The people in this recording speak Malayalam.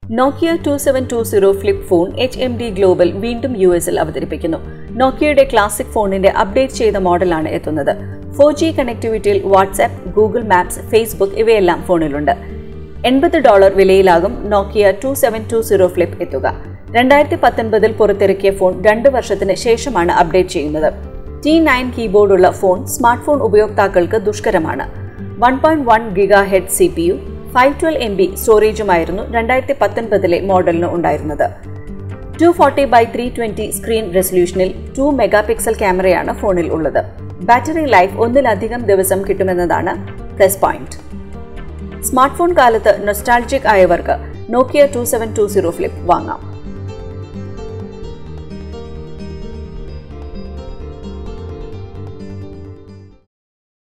നോക്കിയ two seven two zero flip phone H M D Global വീണ്ടും യു എസിൽ അവതരിപ്പിക്കുന്നു നോക്കിയയുടെ ക്ലാസിക് ഫോണിന്റെ അപ്ഡേറ്റ് ചെയ്ത മോഡലാണ് എത്തുന്നത് ഫോർ ജി കണക്ടിവിറ്റിയിൽ വാട്സ്ആപ്പ് ഗൂഗിൾ മാപ്സ് ഫേസ്ബുക്ക് ഇവയെല്ലാം ഫോണിലുണ്ട് എൺപത് ഡോളർ വിലയിലാകും Nokia two seven two zero flip എത്തുക രണ്ടായിരത്തി പത്തൊൻപതിൽ പുറത്തിറക്കിയ ഫോൺ രണ്ട് വർഷത്തിന് ശേഷമാണ് അപ്ഡേറ്റ് ചെയ്യുന്നത് ടി നയൻ കീബോർഡുള്ള ഫോൺ സ്മാർട്ട് ഫോൺ ഉപയോക്താക്കൾക്ക് ദുഷ്കരമാണ് വൺ പോയിന്റ് വൺ ഗിഗാ ഹെഡ് C P U five twelve M B സ്റ്റോറേജുമായിരുന്നു രണ്ടായിരത്തി പത്തൊൻപതിലെ മോഡലിന് ഉണ്ടായിരുന്നത് two forty by three twenty screen റെസൊല്യൂഷനിൽ ടു മെഗാ പിക്സൽ ക്യാമറയാണ് ഫോണിൽ ഉള്ളത് ബാറ്ററി ലൈഫ് ഒന്നിലധികം ദിവസം കിട്ടുമെന്നതാണ് പ്ലസ് പോയിന്റ് സ്മാർട്ട് ഫോൺ കാലത്ത് നൊസ്റ്റാൾജിക് ആയവർക്ക് Nokia two seven two zero flip വാങ്ങാം